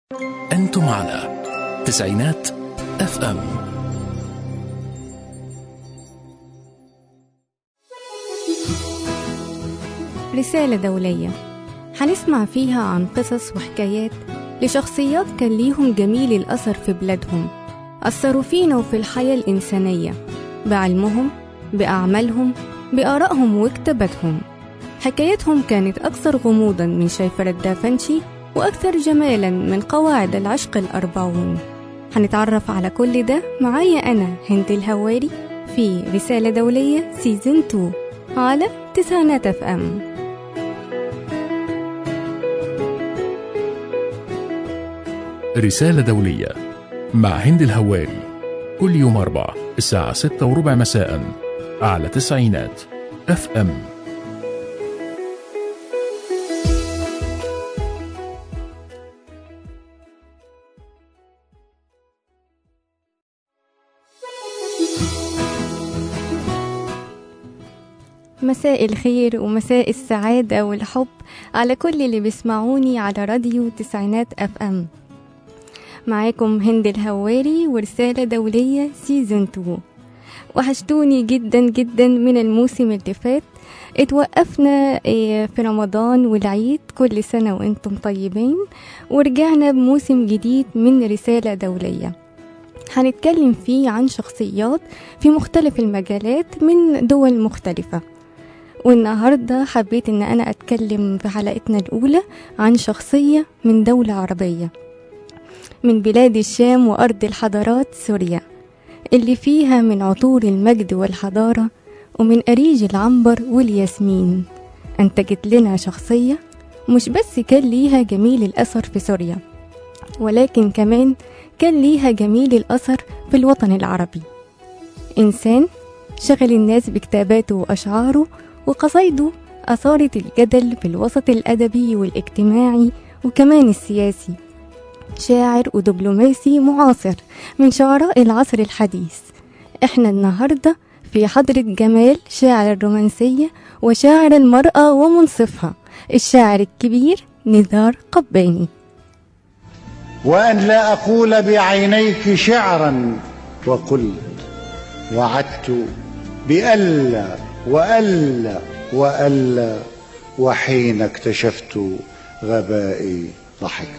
أنتم على تسعينات اف ام رسالة دولية هنسمع فيها عن قصص وحكايات لشخصيات كان ليهم جميل الأثر في بلادهم أثروا فينا وفي الحياة الإنسانية بعلمهم بأعمالهم بآرائهم وكتاباتهم حكايتهم كانت أكثر غموضا من شيفرة دافنشي وأكثر جمالا من قواعد العشق الأربعون هنتعرف على كل ده معايا أنا هند الهواري في رسالة دولية سيزن 2 على تسعينات اف ام رسالة دولية مع هند الهواري كل يوم أربع الساعة ستة وربع مساء على تسعينات اف ام مساء الخير ومساء السعادة والحب على كل اللي بيسمعوني على راديو تسعينات اف ام معاكم هند الهواري ورسالة دولية سيزن 2 وحشتوني جدا جدا من الموسم اللي فات اتوقفنا إيه، في رمضان والعيد كل سنة وانتم طيبين ورجعنا بموسم جديد من رسالة دولية هنتكلم فيه عن شخصيات في مختلف المجالات من دول مختلفة والنهاردة حبيت ان انا اتكلم في حلقتنا الاولى عن شخصية من دولة عربية من بلاد الشام وارض الحضارات سوريا اللي فيها من عطور المجد والحضارة ومن أريج العنبر والياسمين أنتجت لنا شخصية مش بس كان ليها جميل الأثر في سوريا ولكن كمان كان ليها جميل الأثر في الوطن العربي إنسان شغل الناس بكتاباته وأشعاره وقصايده أثارت الجدل في الوسط الأدبي والاجتماعي وكمان السياسي شاعر ودبلوماسي معاصر من شعراء العصر الحديث احنا النهاردة في حضرة جمال شاعر الرومانسية وشاعر المرأة ومنصفها الشاعر الكبير نزار قباني وأن لا أقول بعينيك شعرا وقلت وعدت بألا وألا وألا وحين اكتشفت غبائي ضحكت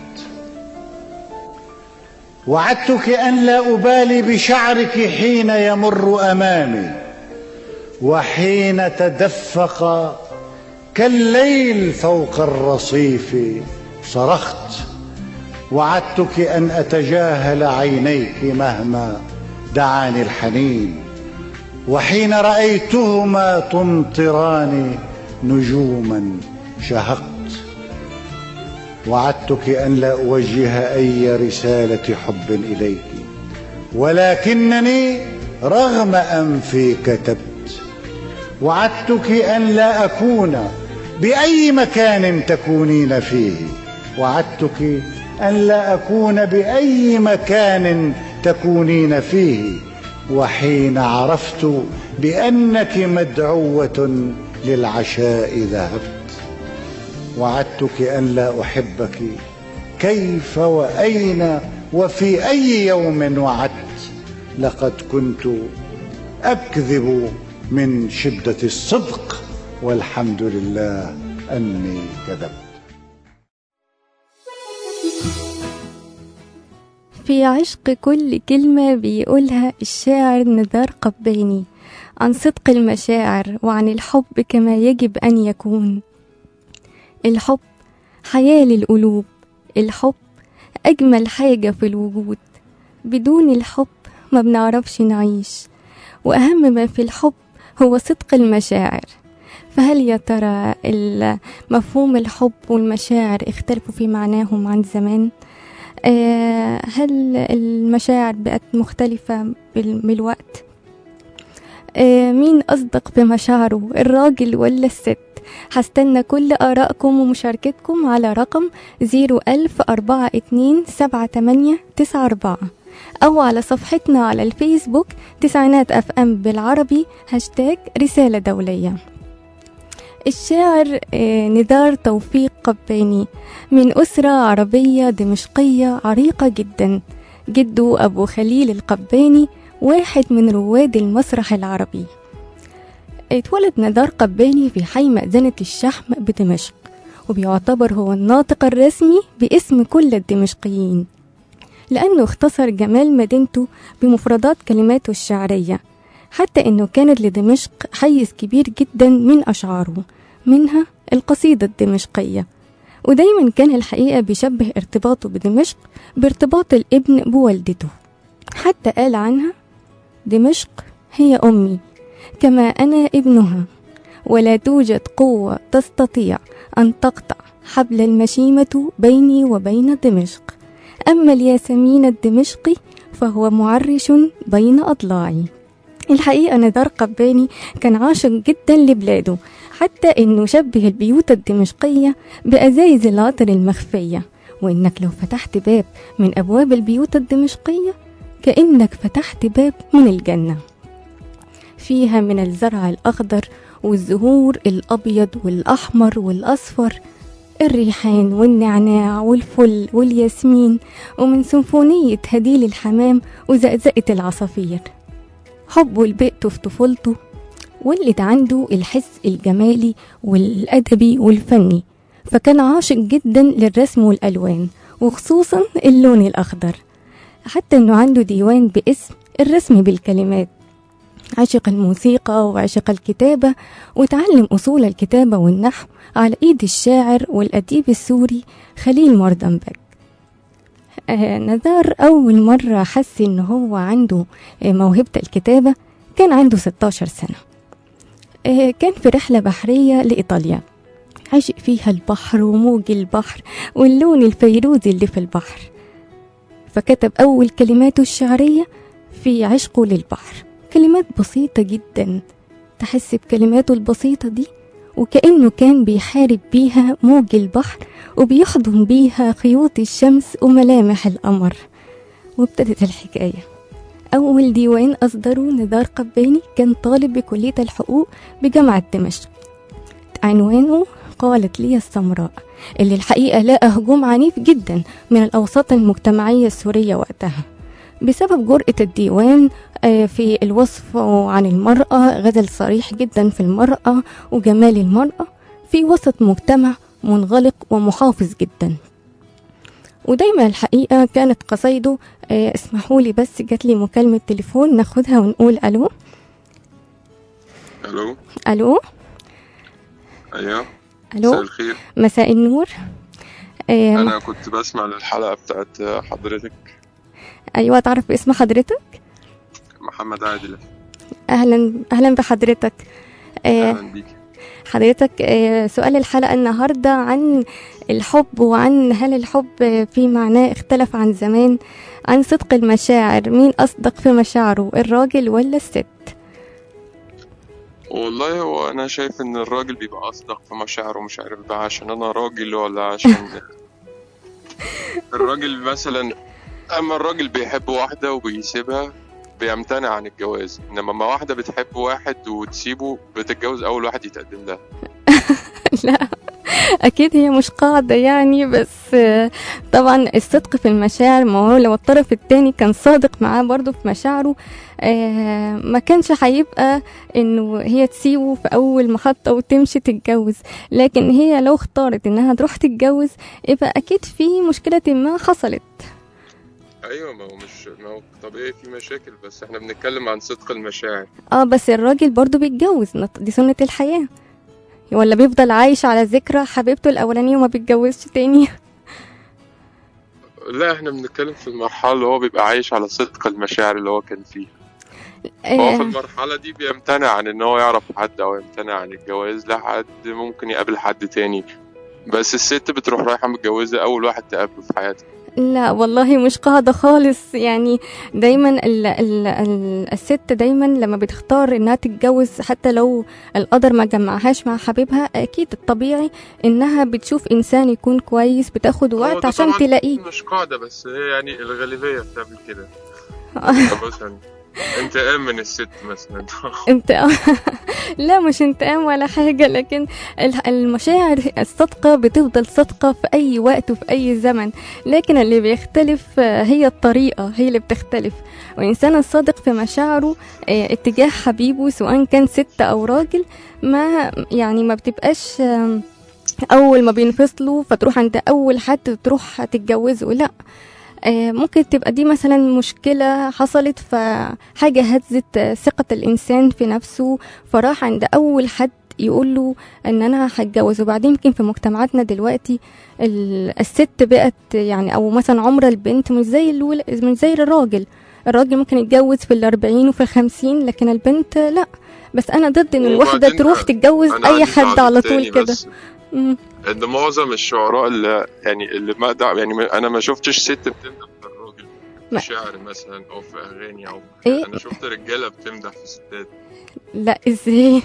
وعدتك أن لا أبالي بشعرك حين يمر أمامي وحين تدفق كالليل فوق الرصيف صرخت وعدتك أن أتجاهل عينيك مهما دعاني الحنين وحين رأيتهما تمطران نجوما شهقت وعدتك أن لا أوجه أي رسالة حب إليك ولكنني رغم أنفي كتبت وعدتك أن لا أكون بأي مكان تكونين فيه وعدتك أن لا أكون بأي مكان تكونين فيه وحين عرفت بأنك مدعوة للعشاء ذهبت وعدتك أن لا أحبك كيف وأين وفي أي يوم وعدت لقد كنت أكذب من شدة الصدق والحمد لله أني كذبت في عشق كل كلمة بيقولها الشاعر نزار قباني عن صدق المشاعر وعن الحب كما يجب أن يكون الحب حياة للقلوب الحب أجمل حاجة في الوجود بدون الحب ما بنعرفش نعيش وأهم ما في الحب هو صدق المشاعر فهل يا ترى ال- مفهوم الحب والمشاعر اختلفوا في معناهم عن زمان؟ آه، هل المشاعر بقت مختلفة بال- بالوقت؟ آه، مين أصدق بمشاعره الراجل ولا الست؟ هستنى كل آرائكم ومشاركتكم على رقم زيرو ألف أربعة اتنين سبعة تمانية تسعة أربعة أو على صفحتنا على الفيسبوك تسعينات أف أم بالعربي هاشتاج رسالة دولية الشاعر آه، نزار توفيق قباني من أسرة عربية دمشقية عريقة جدا جده أبو خليل القباني واحد من رواد المسرح العربي اتولد نزار قباني في حي مأذنة الشحم بدمشق وبيعتبر هو الناطق الرسمي باسم كل الدمشقيين لأنه اختصر جمال مدينته بمفردات كلماته الشعرية حتى أنه كانت لدمشق حيز كبير جدا من أشعاره منها القصيدة الدمشقية ودايما كان الحقيقة بيشبه ارتباطه بدمشق بارتباط الابن بوالدته حتى قال عنها دمشق هي أمي كما أنا ابنها ولا توجد قوة تستطيع أن تقطع حبل المشيمة بيني وبين دمشق أما الياسمين الدمشقي فهو معرش بين أضلاعي الحقيقة نزار قباني كان عاشق جدا لبلاده حتى انه شبه البيوت الدمشقية بأزايز العطر المخفية وانك لو فتحت باب من ابواب البيوت الدمشقية كأنك فتحت باب من الجنة فيها من الزرع الأخضر والزهور الأبيض والأحمر والأصفر الريحان والنعناع والفل والياسمين ومن سيمفونية هديل الحمام وزقزقة العصافير حبه لبيئته في طفولته ولد عنده الحس الجمالي والأدبي والفني فكان عاشق جدا للرسم والألوان وخصوصا اللون الأخضر حتى أنه عنده ديوان باسم الرسم بالكلمات عشق الموسيقى وعشق الكتابة وتعلم أصول الكتابة والنحو على إيد الشاعر والأديب السوري خليل مردنبك آه نزار أول مرة حس إن هو عنده آه موهبة الكتابة كان عنده 16 سنة آه كان في رحلة بحرية لإيطاليا عشق فيها البحر وموج البحر واللون الفيروزي اللي في البحر فكتب أول كلماته الشعرية في عشقه للبحر كلمات بسيطة جدا تحس بكلماته البسيطة دي وكأنه كان بيحارب بيها موج البحر وبيحضن بيها خيوط الشمس وملامح القمر وابتدت الحكاية أول ديوان أصدره نزار قباني كان طالب بكلية الحقوق بجامعة دمشق عنوانه قالت لي السمراء اللي الحقيقة لقى هجوم عنيف جدا من الأوساط المجتمعية السورية وقتها بسبب جرأة الديوان في الوصف عن المرأة غزل صريح جدا في المرأة وجمال المرأة في وسط مجتمع منغلق ومحافظ جدا ودايما الحقيقة كانت قصايده اسمحوا لي بس جات لي مكالمة تليفون ناخدها ونقول ألو الو ألو ايوه مساء ألو الخير مساء النور آه، انا كنت بسمع للحلقه بتاعت حضرتك أيوة تعرف باسم حضرتك محمد عادل أهلا أهلا بحضرتك آه، اهلا بيكي حضرتك آه، سؤال الحلقة النهاردة عن الحب وعن هل الحب في معناه اختلف عن زمان عن صدق المشاعر مين أصدق في مشاعره الراجل ولا الست والله هو انا شايف ان الراجل بيبقى اصدق في مشاعره مش عارف بقى عشان انا راجل ولا عشان الراجل مثلا اما الراجل بيحب واحده وبيسيبها بيمتنع عن الجواز انما ما واحده بتحب واحد وتسيبه بتتجوز اول واحد يتقدم لها لا أكيد هي مش قاعدة يعني بس آه، طبعا الصدق في المشاعر ما هو لو الطرف التاني كان صادق معاه برضه في مشاعره آه، ما كانش هيبقى انه هي تسيبه في اول محطة وتمشي تتجوز لكن هي لو اختارت انها تروح تتجوز يبقى اكيد في مشكلة ما حصلت ايوه ما هو مش ما هو طبيعي في مشاكل بس احنا بنتكلم عن صدق المشاعر اه بس الراجل برضه بيتجوز نط- دي سنة الحياة ولا بيفضل عايش على ذكرى حبيبته الأولانية وما بيتجوزش تاني لا احنا بنتكلم في المرحله اللي هو بيبقى عايش على صدق المشاعر اللي هو كان فيها هو في آه، المرحلة دي بيمتنع عن ان هو يعرف حد او يمتنع عن الجواز لحد ممكن يقابل حد تاني بس الست بتروح رايحة متجوزة اول واحد تقابله في حياتها لا والله مش قاعدة خالص يعني دايما ال ال ال الست دايما لما بتختار انها تتجوز حتى لو القدر ما جمعهاش مع حبيبها اكيد الطبيعي انها بتشوف انسان يكون كويس بتاخد هو وقت ده عشان طبعاً تلاقيه مش قاعدة بس هي يعني الغالبية بتعمل كده مثلا انتقام من الست مثلا انتقام لا مش انتقام ولا حاجة لكن ال- المشاعر الصادقة بتفضل صادقة في أي وقت وفي أي زمن لكن اللي بيختلف آه، هي الطريقة هي اللي بتختلف والإنسان الصادق في مشاعره آه، اتجاه حبيبه سواء كان ست أو راجل ما يعني ما بتبقاش آم، أول ما بينفصلوا فتروح عند أول حد تروح تتجوزه لا آه، ممكن تبقى دي مثلا مشكلة حصلت فحاجة هزت آه، ثقة الإنسان في نفسه فراح عند أول حد يقول له ان انا هتجوز وبعدين يمكن في مجتمعاتنا دلوقتي ال- الست بقت يعني او مثلا عمر البنت مش زي الول... مش زي الراجل الراجل ممكن يتجوز في الأربعين وفي الخمسين لكن البنت لا بس انا ضد ان الواحدة وبعدين تروح تتجوز أنا اي عندي حد تعليق على تاني طول كده بس. مم. ان معظم الشعراء اللي يعني اللي ما دع يعني ما- انا ما شفتش ست بتمدح في الراجل ما- في شعر مثلا او في اغاني او إيه؟ انا شفت رجاله بتمدح في الستات لا ازاي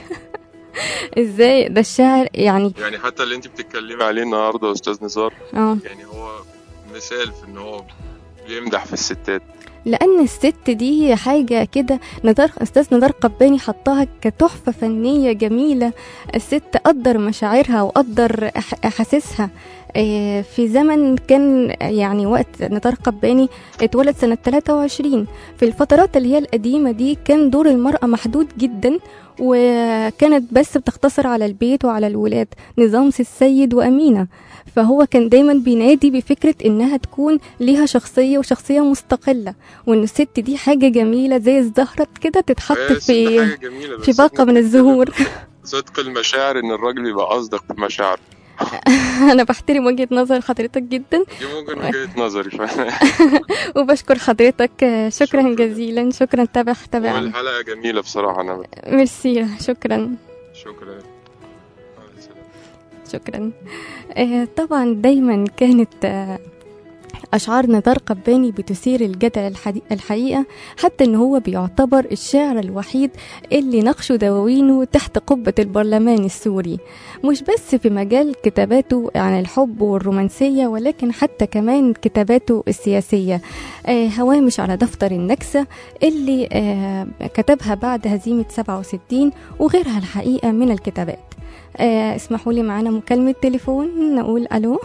ازاي ده الشعر يعني يعني حتى اللي انت بتتكلمي عليه النهارده يا استاذ نزار اه يعني هو مثال في ان هو بيمدح في الستات لان الست دي هي حاجه كده نضار استاذ نضار قباني حطها كتحفه فنيه جميله الست قدر مشاعرها وقدر أح- احاسيسها آه، في زمن كان يعني وقت نضار قباني اتولد سنة 23 في الفترات اللي هي القديمة دي كان دور المرأة محدود جدا وكانت بس بتقتصر على البيت وعلى الولاد نظام سي السيد وأمينة فهو كان دايما بينادي بفكرة إنها تكون ليها شخصية وشخصية مستقلة وإن الست دي حاجة جميلة زي الزهرة كده تتحط بس دي في حاجة جميلة في بس باقة من الزهور صدق المشاعر ان الراجل يبقى اصدق في مشاعره أنا بحترم وجهة نظر حضرتك جدا دي ممكن وجهة نظري فعلا وبشكر حضرتك شكرا شكراً. جزيلا شكرا تابع تابع والحلقة جميلة بصراحة انا ميرسي شكرا شكرا مع السلامة. شكرا آه، طبعا دايما كانت آه، أشعار نزار قباني بتثير الجدل الحدي- الحقيقة حتى إن هو بيعتبر الشاعر الوحيد اللي نقشوا دواوينه تحت قبة البرلمان السوري مش بس في مجال كتاباته عن الحب والرومانسية ولكن حتى كمان كتاباته السياسية آه، هوامش على دفتر النكسة اللي آه، كتبها بعد هزيمة 67 وغيرها الحقيقة من الكتابات آه، اسمحوا لي معانا مكالمة تليفون نقول ألو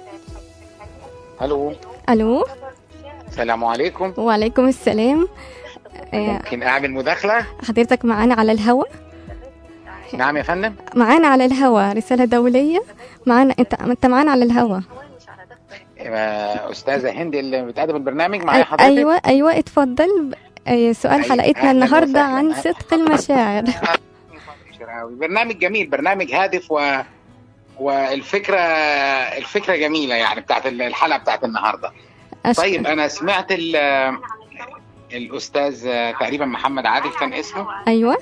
الو ألو السلام عليكم وعليكم السلام آه، ممكن اعمل مداخله حضرتك معانا على الهوا نعم يا فندم معانا على الهوا رسالة دولية معانا انت انت معانا على الهوا آه، استاذه هند اللي بتقدم البرنامج معايا أي- حضرتك ايوه ايوه اتفضل آه، سؤال أي- حلقتنا أهلاً النهارده وسهلاً. عن صدق المشاعر شراوي. برنامج جميل برنامج هادف و والفكره الفكره جميله يعني بتاعت الحلقه بتاعت النهارده أشكر. طيب انا سمعت ال- الاستاذ تقريبا محمد عادل كان اسمه ايوه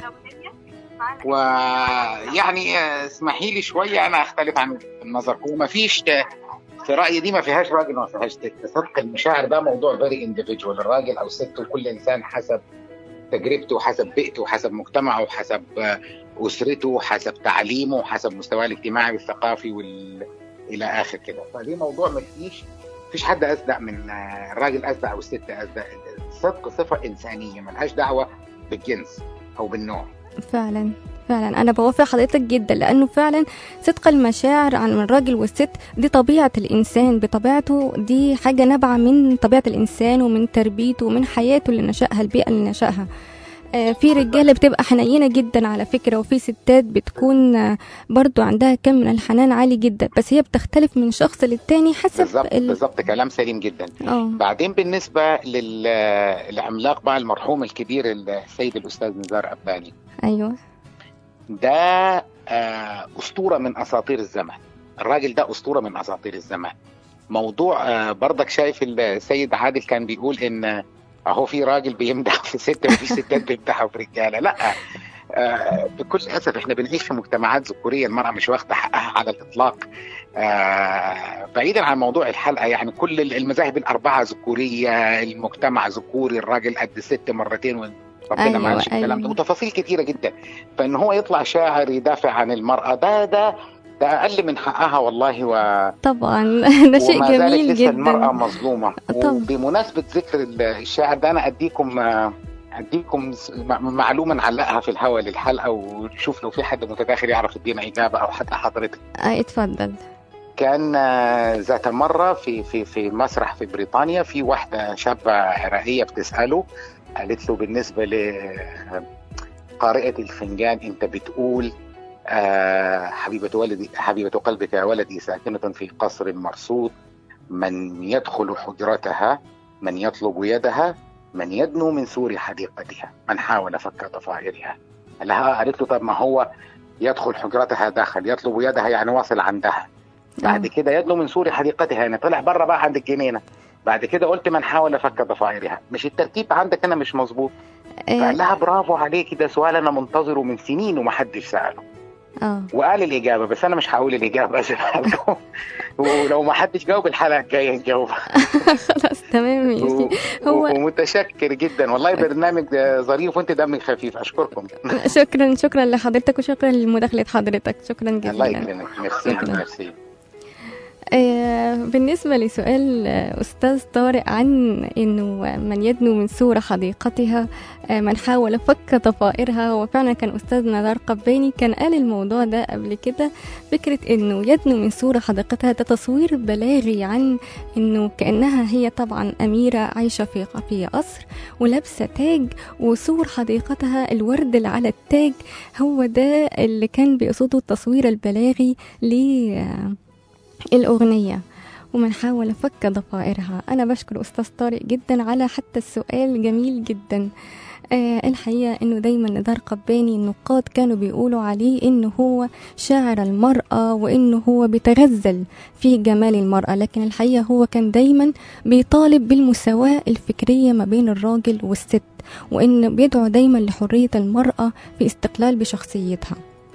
ويعني آه، اسمحي لي شويه انا اختلف عن النظر هو ما فيش في رايي دي ما فيهاش راجل وما فيهاش ست صدق المشاعر ده موضوع فيري انديفيدوال الراجل او الست وكل انسان حسب تجربته وحسب بيئته وحسب مجتمعه وحسب آه، اسرته وحسب تعليمه وحسب مستواه الاجتماعي والثقافي وال... الى اخر كده فدي موضوع ما فيش فيش حد اصدق من آه، الراجل اصدق او الست اصدق الصدق صفه انسانيه ملهاش دعوه بالجنس او بالنوع فعلا فعلا انا بوافق حضرتك جدا لانه فعلا صدق المشاعر عن الراجل والست دي طبيعه الانسان بطبيعته دي حاجه نابعه من طبيعه الانسان ومن تربيته ومن حياته اللي نشاها البيئه اللي نشاها آه، في رجاله بتبقى حنينه جدا على فكره وفي ستات بتكون آه، برضو عندها كم من الحنان عالي جدا بس هي بتختلف من شخص للتاني حسب بالظبط ال... بالظبط كلام سليم جدا اه بعدين بالنسبه للعملاق بقى المرحوم الكبير السيد الاستاذ نزار اباني ايوه ده آه، اسطوره من اساطير الزمان الراجل ده اسطوره من اساطير الزمان موضوع آه، برضك شايف السيد عادل كان بيقول ان اهو في راجل بيمدح في ست وفي ستات بيمدحوا في رجاله لا آه، بكل اسف احنا بنعيش في مجتمعات ذكوريه المراه مش واخده حقها على الاطلاق آه، بعيدا عن موضوع الحلقه يعني كل المذاهب الاربعه ذكوريه المجتمع ذكوري الراجل قد ست مرتين و- ربنا أيوة، ما قالش الكلام ده أيوة. وتفاصيل كتيره جدا فان هو يطلع شاعر يدافع عن المراه ده ده ده اقل من حقها والله و طبعا ده شيء وما زالت جميل لسه المرأة جدا مظلومة طبعا. وبمناسبة ذكر الشاعر ده أنا أديكم آه، اديكم س- م- معلومه نعلقها في الهواء للحلقه ونشوف لو في حد متداخل يعرف يدينا اجابه او حتى حضرتك آه، اتفضل كان آه، ذات مرة في في في مسرح في بريطانيا في واحدة شابة عراقية بتسأله قالت له بالنسبة لقارئة الفنجان أنت بتقول آه، حبيبة ولدي حبيبة قلبك يا ولدي ساكنة في قصر مرصود من يدخل حجرتها من يطلب يدها من يدنو من سور حديقتها من حاول فك ضفائرها قال لها قالت له طب ما هو يدخل حجرتها داخل يطلب يدها يعني واصل عندها بعد آه. كده يدنو من سور حديقتها يعني طلع بره بقى عند الجنينه بعد كده قلت من حاول فك ضفائرها مش الترتيب عندك انا مش مظبوط فقال اه لها برافو عليكي ده سؤال انا منتظره من سنين ومحدش ساله آه. وقال الاجابه بس انا مش هقول الاجابه عشان لكم ولو ما حدش جاوب الحلقه الجايه نجاوب خلاص تمام ماشي و- هو ومتشكر جدا والله برنامج ظريف وانت دمك خفيف اشكركم شكرا شكرا لحضرتك وشكرا لمداخلة حضرتك شكرا الله جزيلا يكرمك ميرسي شكراً. ميرسي آه، بالنسبة لسؤال آه، أستاذ طارق عن إنه من يدنو من سور حديقتها آه، من حاول فك ضفائرها هو فعلا كان أستاذنا دار قباني كان قال الموضوع ده قبل كده فكرة إنه يدنو من سور حديقتها ده تصوير بلاغي عن إنه كأنها هي طبعا أميرة عايشة في في قصر ولابسة تاج وسور حديقتها الورد اللي على التاج هو ده اللي كان بيقصده التصوير البلاغي ل آه، الأغنية ومن حاول فك ضفائرها أنا بشكر أستاذ طارق جدا على حتى السؤال جميل جدا آه الحقيقة إنه دايما ندار قباني النقاد كانوا بيقولوا عليه إنه هو شاعر المرأة وإنه هو بيتغزل في جمال المرأة لكن الحقيقة هو كان دايما بيطالب بالمساواة الفكرية ما بين الراجل والست وإن بيدعو دايما لحرية المرأة في استقلال بشخصيتها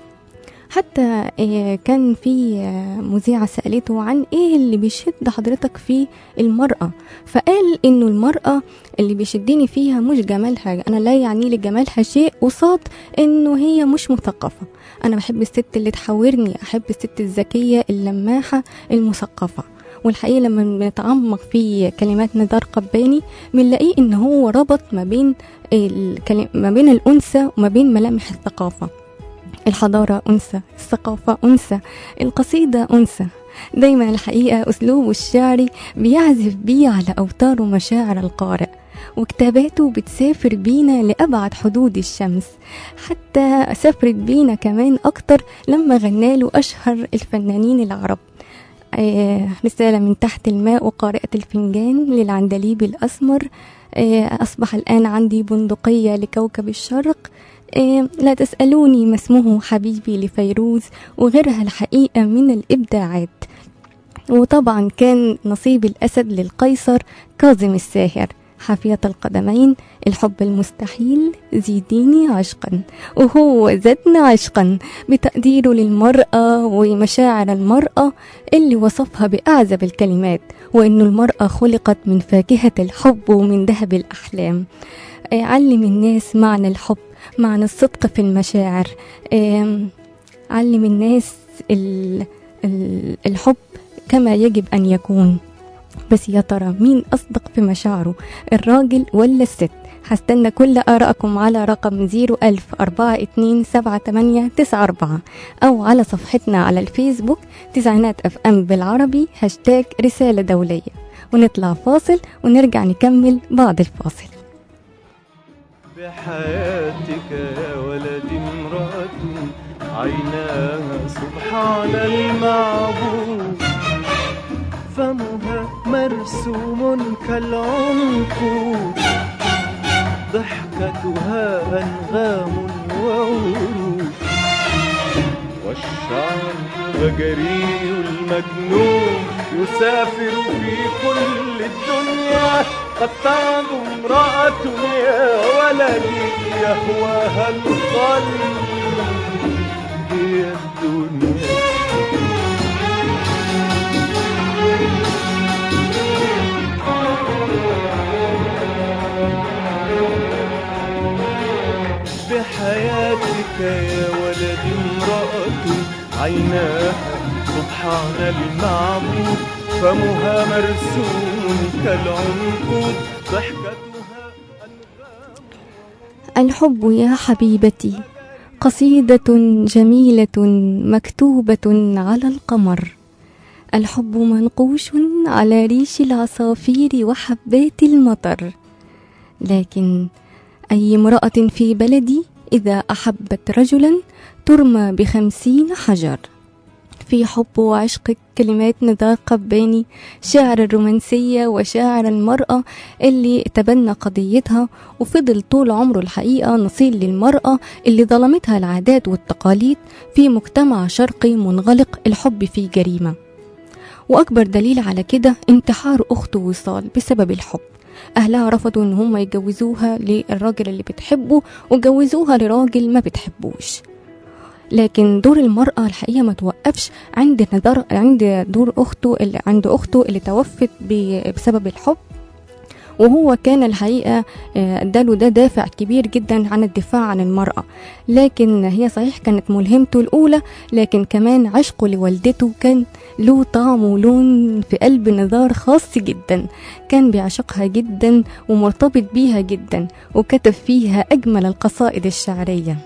حتى آه، كان في آه، مذيعة سألته عن ايه اللي بيشد حضرتك في المرأة فقال انه المرأة اللي بيشدني فيها مش جمالها انا لا يعني لي جمالها شيء قصاد انه هي مش مثقفة انا بحب الست اللي تحاورني احب الست الذكية اللماحة المثقفة والحقيقة لما بنتعمق في كلمات ندار قباني بنلاقيه ان هو ربط ما بين الكلم... ما بين الأنثى وما بين ملامح الثقافة الحضارة أنثى الثقافة أنثى القصيدة أنثى دايما الحقيقة أسلوبه الشعري بيعزف بيه على أوتار مشاعر القارئ وكتاباته بتسافر بينا لأبعد حدود الشمس حتى سافرت بينا كمان أكتر لما غناله أشهر الفنانين العرب آه رسالة من تحت الماء وقارئة الفنجان للعندليب الأسمر آه أصبح الآن عندي بندقية لكوكب الشرق آه لا تسألوني ما اسمه حبيبي لفيروز وغيرها الحقيقة من الإبداعات وطبعا كان نصيب الأسد للقيصر كاظم الساهر حافية القدمين الحب المستحيل زيديني عشقا وهو زادنا عشقا بتقديره للمرأة ومشاعر المرأة اللي وصفها بأعذب الكلمات وإنه المرأة خلقت من فاكهة الحب ومن ذهب الأحلام آه، علم الناس معنى الحب معنى الصدق في المشاعر آم، علم الناس ال- ال- الحب كما يجب أن يكون بس يا ترى مين أصدق في مشاعره الراجل ولا الست هستنى كل آرائكم على رقم 01000 427894 أو على صفحتنا على الفيسبوك تسعينات أف أم بالعربي هاشتاج رسالة دولية ونطلع فاصل ونرجع نكمل بعد الفاصل بحياتك يا ولدي امرأة عيناها سبحان المعبود فمها مرسوم كالعنقود ضحكتها أنغام وورود والشعر غجري المجنون يسافر في كل الدنيا قد تعظ امرأة يا ولدي يهواها القلب هي الدنيا بحياتك يا ولدي امرأة عيناها سبحان المعبود فمها مرسوم كالعنقود ضحكتها أنغام الحب يا حبيبتي قصيدة جميلة مكتوبة على القمر الحب منقوش على ريش العصافير وحبات المطر لكن أي امرأة في بلدي إذا أحبت رجلا ترمى بخمسين حجر في حب وعشق كلمات نزار قباني شاعر الرومانسية وشاعر المرأة اللي تبنى قضيتها وفضل طول عمره الحقيقة نصيل للمرأة اللي ظلمتها العادات والتقاليد في مجتمع شرقي منغلق الحب فيه جريمة وأكبر دليل على كده انتحار أخته وصال بسبب الحب أهلها رفضوا إن هم يجوزوها للراجل اللي بتحبه وجوزوها لراجل ما بتحبوش لكن دور المرأة الحقيقة ما توقفش عند نظر عند دور أخته اللي عند أخته اللي توفت ب- بسبب الحب وهو كان الحقيقة آه، اداله ده دافع كبير جدا عن الدفاع عن المرأة لكن هي صحيح كانت ملهمته الأولى لكن كمان عشقه لوالدته كان له طعم ولون في قلب نزار خاص جدا كان بيعشقها جدا ومرتبط بيها جدا وكتب فيها أجمل القصائد الشعرية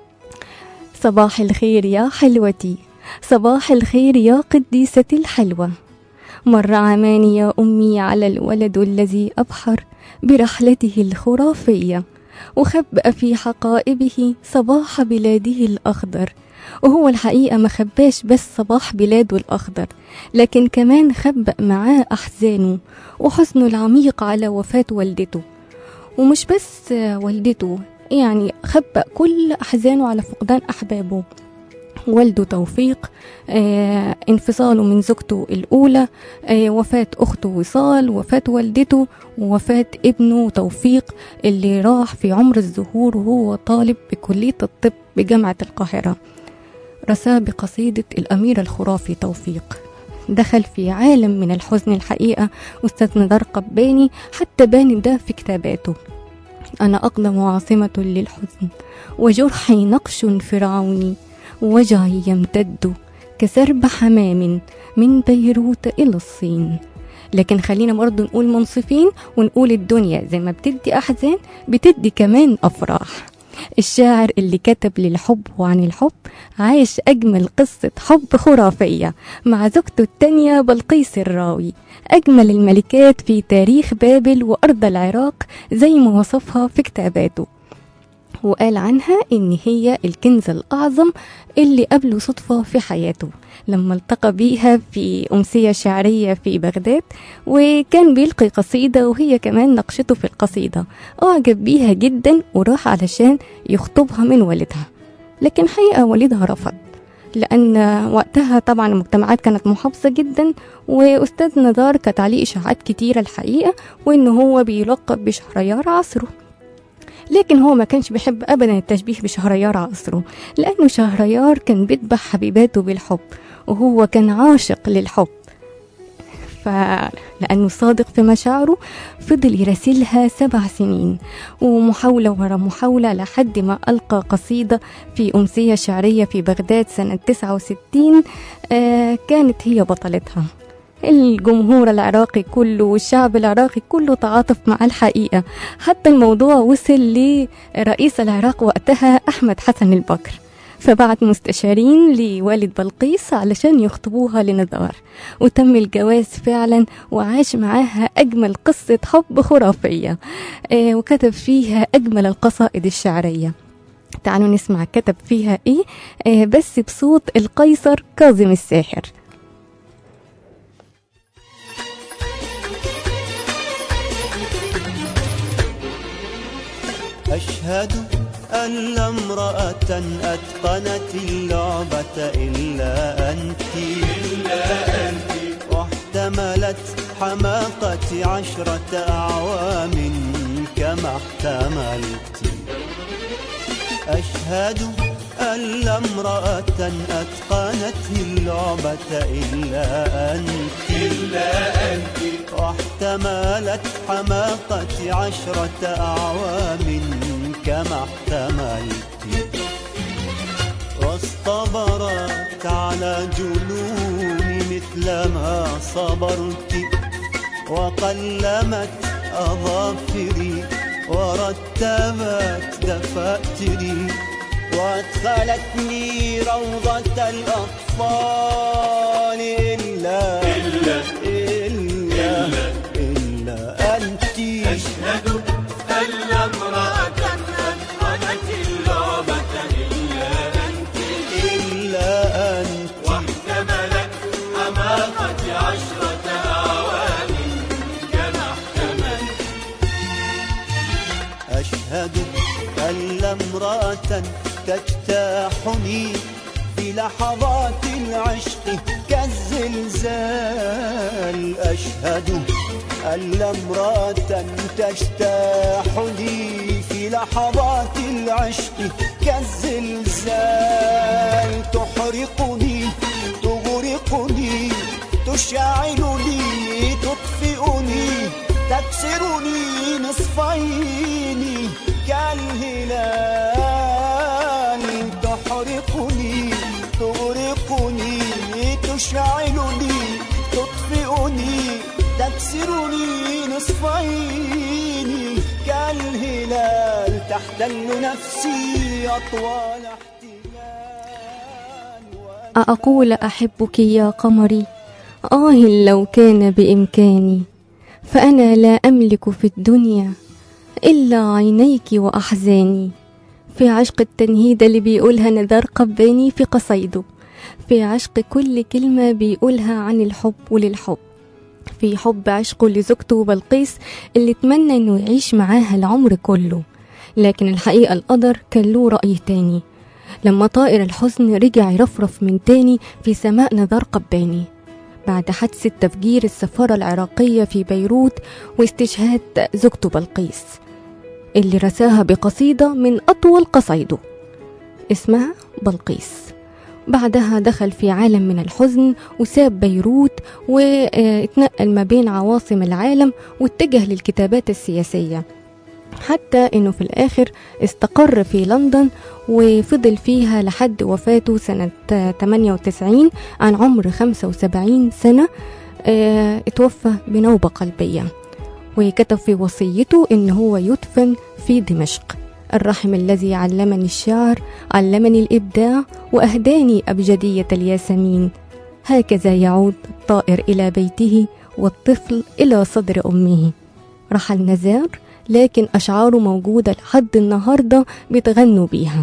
صباح الخير يا حلوتي صباح الخير يا قديسة الحلوة مر عامان يا أمي على الولد الذي أبحر برحلته الخرافية وخبأ في حقائبه صباح بلاده الأخضر وهو الحقيقة ما خباش بس صباح بلاده الأخضر لكن كمان خبأ معاه أحزانه وحزنه العميق على وفاة والدته ومش بس والدته يعني خبأ كل أحزانه على فقدان أحبابه والده توفيق آه، انفصاله من زوجته الأولى آه، وفاة أخته وصال وفاة والدته ووفاة ابنه توفيق اللي راح في عمر الزهور وهو طالب بكلية الطب بجامعة القاهرة رساه بقصيدة الأمير الخرافي توفيق دخل في عالم من الحزن الحقيقة أستاذ نضار قباني حتى بان ده في كتاباته أنا أقدم عاصمة للحزن وجرحي نقش فرعوني وجعي يمتد كسرب حمام من بيروت إلى الصين لكن خلينا برضه نقول منصفين ونقول الدنيا زي ما بتدي أحزان بتدي كمان أفراح الشاعر اللي كتب للحب وعن الحب عايش أجمل قصة حب خرافية مع زوجته التانية بلقيس الراوي أجمل الملكات في تاريخ بابل وأرض العراق زي ما وصفها في كتاباته وقال عنها إن هي الكنز الأعظم اللي قابله صدفة في حياته لما التقى بيها في أمسية شعرية في بغداد وكان بيلقي قصيدة وهي كمان نقشته في القصيدة أعجب بيها جدا وراح علشان يخطبها من والدها لكن حقيقة والدها رفض لأن وقتها طبعا المجتمعات كانت محافظة جدا وأستاذ نزار كانت عليه إشاعات كتيرة الحقيقة وإن هو بيلقب بشهريار عصره لكن هو ما كانش بيحب ابدا التشبيه بشهريار عصره لانه شهريار كان بيذبح حبيباته بالحب وهو كان عاشق للحب فلأنه صادق في مشاعره فضل يراسلها سبع سنين ومحاولة ورا محاولة لحد ما ألقى قصيدة في أمسية شعرية في بغداد سنة 69 آه كانت هي بطلتها الجمهور العراقي كله والشعب العراقي كله تعاطف مع الحقيقة حتى الموضوع وصل لرئيس العراق وقتها أحمد حسن البكر فبعت مستشارين لوالد بلقيس علشان يخطبوها لنزار وتم الجواز فعلا وعاش معاها أجمل قصة حب خرافية آه وكتب فيها أجمل القصائد الشعرية تعالوا نسمع كتب فيها ايه آه بس بصوت القيصر كاظم الساحر أشهد أن لا امرأة أتقنت اللعبة إلا أنت إلا أنت واحتملت حماقة عشرة أعوام كما احتملت أشهد أن لا امرأة أتقنت اللعبة إلا أنت إلا أنت واحتملت حماقة عشرة أعوام كما احتملت واصطبرت على جنون مثل ما صبرت وقلمت أظافري ورتبت دفأتني وادخلتني روضة الأطفال إلا إلا إلا, إلا أنت أشهد أن لا امرأة أتقنت اللعبة إلا أنت إلا أنت واحتملت حماقة عشرة أعوام كمحتمل أشهد أن لا امرأة تجتاحني في لحظات العشق كالزلزال أشهد أن لا امرأة تجتاحني في لحظات العشق كالزلزال تحرقني تغرقني تشعلني تطفئني تكسرني نصفين كالهلال تحرقني تغرقني تشعلني تطفئني تكسرني نصفين كالهلال تحتل نفسي أطوال احتلال أقول أحبك يا قمري آه لو كان بإمكاني فأنا لا أملك في الدنيا إلا عينيك وأحزاني في عشق التنهيد اللي بيقولها نذار قباني في قصيده في عشق كل كلمة بيقولها عن الحب وللحب في حب عشقه لزوجته بلقيس اللي اتمنى انه يعيش معاها العمر كله لكن الحقيقة القدر كان له رأي تاني لما طائر الحزن رجع يرفرف من تاني في سماء نذار قباني بعد حادثة تفجير السفارة العراقية في بيروت واستشهاد زوجته بلقيس اللي رساها بقصيدة من أطول قصايده اسمها بلقيس بعدها دخل في عالم من الحزن وساب بيروت واتنقل ما بين عواصم العالم واتجه للكتابات السياسية حتى انه في الاخر استقر في لندن وفضل فيها لحد وفاته سنة 98 عن عمر 75 سنة اه اتوفى بنوبة قلبية وكتب في وصيته ان هو يدفن في دمشق الرحم الذي علمني الشعر علمني الإبداع وأهداني أبجدية الياسمين هكذا يعود الطائر إلى بيته والطفل إلى صدر أمه رحل نزار لكن أشعاره موجودة لحد النهاردة بتغنوا بيها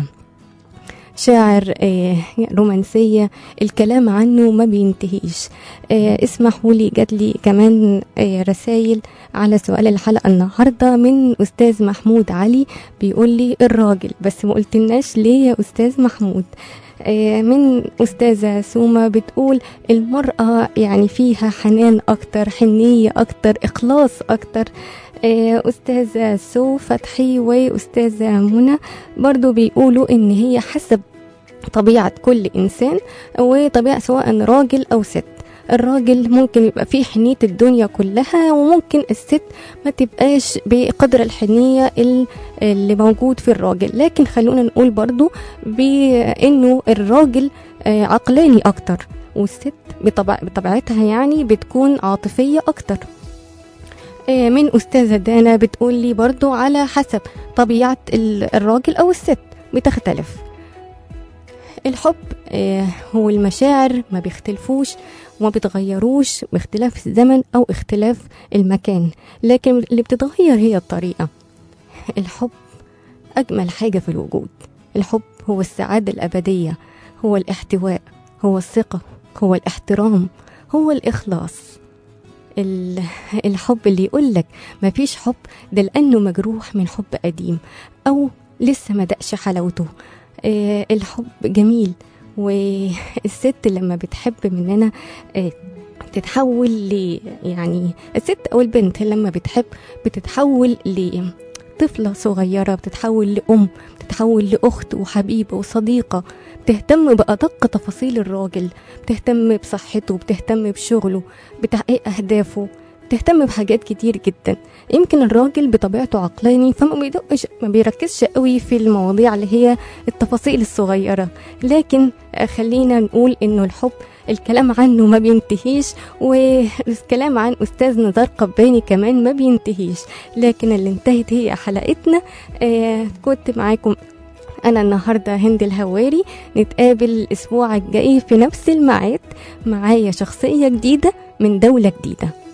شاعر آه رومانسية الكلام عنه ما بينتهيش آه اسمحوا لي جات لي كمان آه رسائل على سؤال الحلقة النهاردة من أستاذ محمود علي بيقول لي الراجل بس ما قلتلناش ليه يا أستاذ محمود من أستاذة سومة بتقول المرأة يعني فيها حنان أكتر حنية أكتر إخلاص أكتر أستاذة سو فتحي وأستاذة منى برضو بيقولوا إن هي حسب طبيعة كل إنسان وطبيعة سواء راجل أو ست الراجل ممكن يبقى فيه حنية الدنيا كلها وممكن الست ما تبقاش بقدر الحنية اللي موجود في الراجل لكن خلونا نقول برضو بأنه الراجل عقلاني أكتر والست بطبع بطبيعتها يعني بتكون عاطفية أكتر من أستاذة دانا بتقول لي برضو على حسب طبيعة الراجل أو الست بتختلف الحب هو المشاعر ما بيختلفوش وما بيتغيروش باختلاف الزمن أو اختلاف المكان لكن اللي بتتغير هي الطريقة الحب أجمل حاجة في الوجود الحب هو السعادة الأبدية هو الاحتواء هو الثقة هو الاحترام هو الإخلاص الحب اللي يقولك مفيش حب ده لأنه مجروح من حب قديم أو لسه ما دقش حلاوته الحب جميل والست لما بتحب مننا بتتحول ل يعني الست او البنت لما بتحب بتتحول لطفله صغيره بتتحول لام بتتحول لاخت وحبيبه وصديقه بتهتم بادق تفاصيل الراجل بتهتم بصحته بتهتم بشغله بتحقيق اهدافه تهتم بحاجات كتير جدا يمكن الراجل بطبيعته عقلاني فما بيدقش ما بيركزش قوي في المواضيع اللي هي التفاصيل الصغيرة لكن آه، خلينا نقول انه الحب الكلام عنه ما بينتهيش والكلام عن أستاذ نزار قباني كمان ما بينتهيش لكن اللي انتهت هي حلقتنا آه كنت معاكم أنا النهاردة هند الهواري نتقابل الأسبوع الجاي في نفس الميعاد معايا شخصية جديدة من دولة جديدة